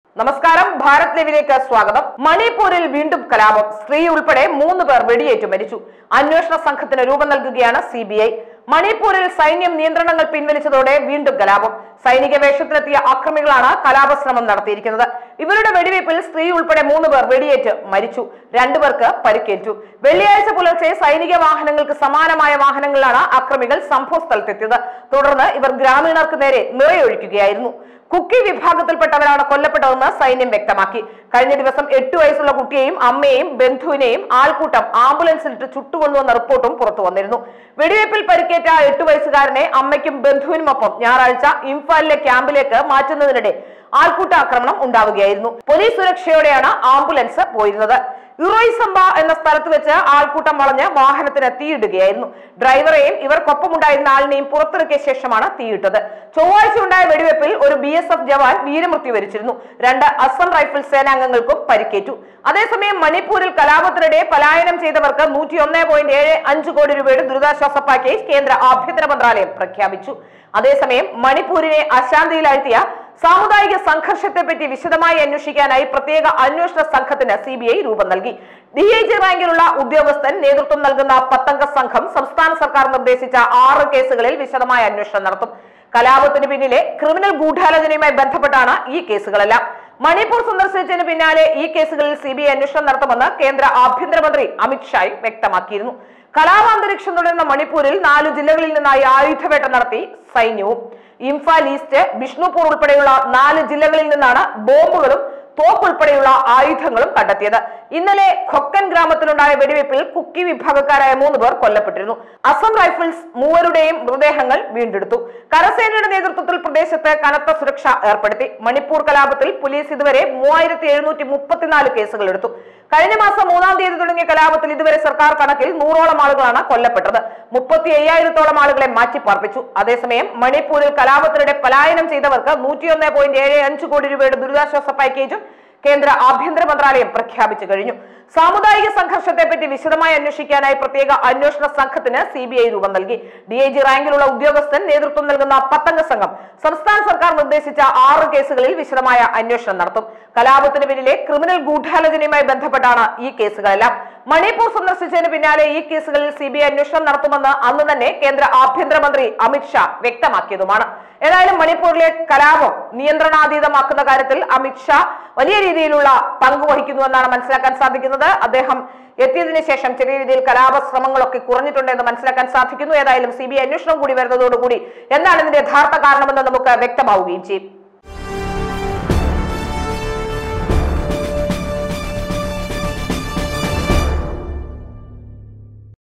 നമസ്കാരം ഭാരത് ലൈവിലേക്ക് സ്വാഗതം മണിപ്പൂരിൽ വീണ്ടും കലാപം സ്ത്രീ ഉൾപ്പെടെ മൂന്ന് പേർ വെടിയേറ്റു മരിച്ചു അന്വേഷണ സംഘത്തിന് രൂപം നൽകുകയാണ് സി ബി ഐ മണിപ്പൂരിൽ സൈന്യം നിയന്ത്രണങ്ങൾ പിൻവലിച്ചതോടെ വീണ്ടും കലാപം സൈനിക വേഷത്തിലെത്തിയ അക്രമികളാണ് കലാപശ്രമം നടത്തിയിരിക്കുന്നത് ഇവരുടെ വെടിവയ്പിൽ സ്ത്രീ ഉൾപ്പെടെ മൂന്ന് പേർ വെടിയേറ്റ് മരിച്ചു രണ്ടുപേർക്ക് പരിക്കേറ്റു വെള്ളിയാഴ്ച പുലർച്ചെ സൈനിക വാഹനങ്ങൾക്ക് സമാനമായ വാഹനങ്ങളിലാണ് അക്രമികൾ സംഭവ സ്ഥലത്തെത്തിയത് തുടർന്ന് ഇവർ ഗ്രാമീണർക്ക് നേരെ നിറയൊഴിക്കുകയായിരുന്നു കുക്കി വിഭാഗത്തിൽപ്പെട്ടവരാണ് കൊല്ലപ്പെട്ടതെന്ന് സൈന്യം വ്യക്തമാക്കി കഴിഞ്ഞ ദിവസം എട്ടു വയസ്സുള്ള കുട്ടിയെയും അമ്മയെയും ബന്ധുവിനെയും ആൾക്കൂട്ടം ആംബുലൻസിലിട്ട് ചുട്ടുകൊന്നുവെന്ന റിപ്പോർട്ടും പുറത്തു വന്നിരുന്നു വെടിവയ്പിൽ പരിക്കേറ്റ എട്ടു വയസ്സുകാരനെ അമ്മയ്ക്കും ബന്ധുവിനുമൊപ്പം ഞായറാഴ്ച ഇംഫാലിലെ ക്യാമ്പിലേക്ക് മാറ്റുന്നതിനിടെ ആൾക്കൂട്ട ആക്രമണം ഉണ്ടാവുകയായിരുന്നു പോലീസ് സുരക്ഷയോടെയാണ് ആംബുലൻസ് പോയിരുന്നത് ഇറോയ്സംബ എന്ന സ്ഥലത്ത് വെച്ച് ആൾക്കൂട്ടം വളഞ്ഞ് വാഹനത്തിന് തീയിടുകയായിരുന്നു ഡ്രൈവറെയും ഇവർക്കൊപ്പമുണ്ടായിരുന്ന ആളിനെയും പുറത്തിറക്കിയ ശേഷമാണ് തീയിട്ടത് ചൊവ്വാഴ്ച ഉണ്ടായ വെടിവെപ്പിൽ ഒരു ബി എസ് എഫ് ജവാൻ വീരമൃത്യു വരിച്ചിരുന്നു രണ്ട് അസം റൈഫിൾ സേനാംഗങ്ങൾക്കും പരിക്കേറ്റു അതേസമയം മണിപ്പൂരിൽ കലാപത്തിനിടെ പലായനം ചെയ്തവർക്ക് നൂറ്റി ഒന്ന് പോയിന്റ് ഏഴ് അഞ്ച് കോടി രൂപയുടെ ദുരിതാശ്വാസ പാക്കേജ് കേന്ദ്ര ആഭ്യന്തര മന്ത്രാലയം പ്രഖ്യാപിച്ചു അതേസമയം മണിപ്പൂരിനെ അശാന്തിയിലാഴ്ത്തിയ സാമുദായിക സംഘർഷത്തെ പറ്റി വിശദമായി അന്വേഷിക്കാനായി പ്രത്യേക അന്വേഷണ സംഘത്തിന് സി ബി ഐ രൂപം നൽകി ഡി ഐ ജി റാങ്കിലുള്ള ഉദ്യോഗസ്ഥൻ നേതൃത്വം നൽകുന്ന പത്തംഗ സംഘം സംസ്ഥാന സർക്കാർ നിർദ്ദേശിച്ച ആറ് കേസുകളിൽ വിശദമായ അന്വേഷണം നടത്തും കലാപത്തിന് പിന്നിലെ ക്രിമിനൽ ഗൂഢാലോചനയുമായി ബന്ധപ്പെട്ടാണ് ഈ കേസുകളെല്ലാം മണിപ്പൂർ സന്ദർശിച്ചതിന് പിന്നാലെ ഈ കേസുകളിൽ സി ബി ഐ അന്വേഷണം നടത്തുമെന്ന് കേന്ദ്ര ആഭ്യന്തരമന്ത്രി അമിത്ഷായും വ്യക്തമാക്കിയിരുന്നു കലാപാന്തരീക്ഷം തുടരുന്ന മണിപ്പൂരിൽ നാല് ജില്ലകളിൽ നിന്നായി ആയുധവേട്ട നടത്തി സൈന്യവും ഇംഫാൽ ഈസ്റ്റ് ബിഷ്ണുപൂർ ഉൾപ്പെടെയുള്ള നാല് ജില്ലകളിൽ നിന്നാണ് ബോംബുകളും തോക്ക് ഉൾപ്പെടെയുള്ള ആയുധങ്ങളും കണ്ടെത്തിയത് ഇന്നലെ ഖൊക്കൻ ഗ്രാമത്തിലുണ്ടായ വെടിവയ്പിൽ കുക്കി വിഭാഗക്കാരായ മൂന്ന് പേർ കൊല്ലപ്പെട്ടിരുന്നു അസം റൈഫിൾസ് മൂവരുടെയും മൃതദേഹങ്ങൾ വീണ്ടെടുത്തു കരസേനയുടെ നേതൃത്വത്തിൽ പ്രദേശത്ത് കനത്ത സുരക്ഷ ഏർപ്പെടുത്തി മണിപ്പൂർ കലാപത്തിൽ പോലീസ് ഇതുവരെ മൂവായിരത്തി എഴുന്നൂറ്റി മുപ്പത്തിനാല് കേസുകൾ എടുത്തു കഴിഞ്ഞ മാസം മൂന്നാം തീയതി തുടങ്ങിയ കലാപത്തിൽ ഇതുവരെ സർക്കാർ കണക്കിൽ നൂറോളം ആളുകളാണ് കൊല്ലപ്പെട്ടത് മുപ്പത്തി അയ്യായിരത്തോളം ആളുകളെ മാറ്റിപ്പാർപ്പിച്ചു അതേസമയം മണിപ്പൂരിൽ കലാപത്തിനിടെ പലായനം ചെയ്തവർക്ക് നൂറ്റിയൊന്ന് പോയിന്റ് ഏഴ് അഞ്ച് കോടി രൂപയുടെ ദുരിതാശ്വാസ പാക്കേജും കേന്ദ്ര ആഭ്യന്തര മന്ത്രാലയം പ്രഖ്യാപിച്ചു കഴിഞ്ഞു സാമുദായിക സംഘർഷത്തെ പറ്റി വിശദമായി അന്വേഷിക്കാനായി പ്രത്യേക അന്വേഷണ സംഘത്തിന് സി ബി ഐ രൂപം നൽകി ഡി ഐ ജി റാങ്കിലുള്ള ഉദ്യോഗസ്ഥൻ നേതൃത്വം നൽകുന്ന പത്തംഗ സംഘം സംസ്ഥാന സർക്കാർ നിർദ്ദേശിച്ച ആറ് കേസുകളിൽ വിശദമായ അന്വേഷണം നടത്തും കലാപത്തിന് പിന്നിലെ ക്രിമിനൽ ഗൂഢാലോചനയുമായി ബന്ധപ്പെട്ടാണ് ഈ കേസുകളെല്ലാം മണിപ്പൂർ സന്ദർശിച്ചതിന് പിന്നാലെ ഈ കേസുകളിൽ സി ബി ഐ അന്വേഷണം നടത്തുമെന്ന് അന്ന് തന്നെ കേന്ദ്ര ആഭ്യന്തരമന്ത്രി അമിത്ഷാ വ്യക്തമാക്കിയതുമാണ് ഏതായാലും മണിപ്പൂരിലെ കലാപം നിയന്ത്രണാതീതമാക്കുന്ന കാര്യത്തിൽ അമിത്ഷാ വലിയ രീതിയിലുള്ള പങ്ക് വഹിക്കുന്നുവെന്നാണ് മനസ്സിലാക്കാൻ സാധിക്കുന്നത് അദ്ദേഹം എത്തിയതിനു ശേഷം ചെറിയ രീതിയിൽ കലാപ ശ്രമങ്ങളൊക്കെ കുറഞ്ഞിട്ടുണ്ട് എന്ന് മനസ്സിലാക്കാൻ സാധിക്കുന്നു ഏതായാലും സി ബി ഐ അന്വേഷണം കൂടി വരുന്നതോടുകൂടി എന്താണ് ഇതിന്റെ യഥാർത്ഥ കാരണമെന്ന് നമുക്ക് വ്യക്തമാവുകയും ചെയ്യും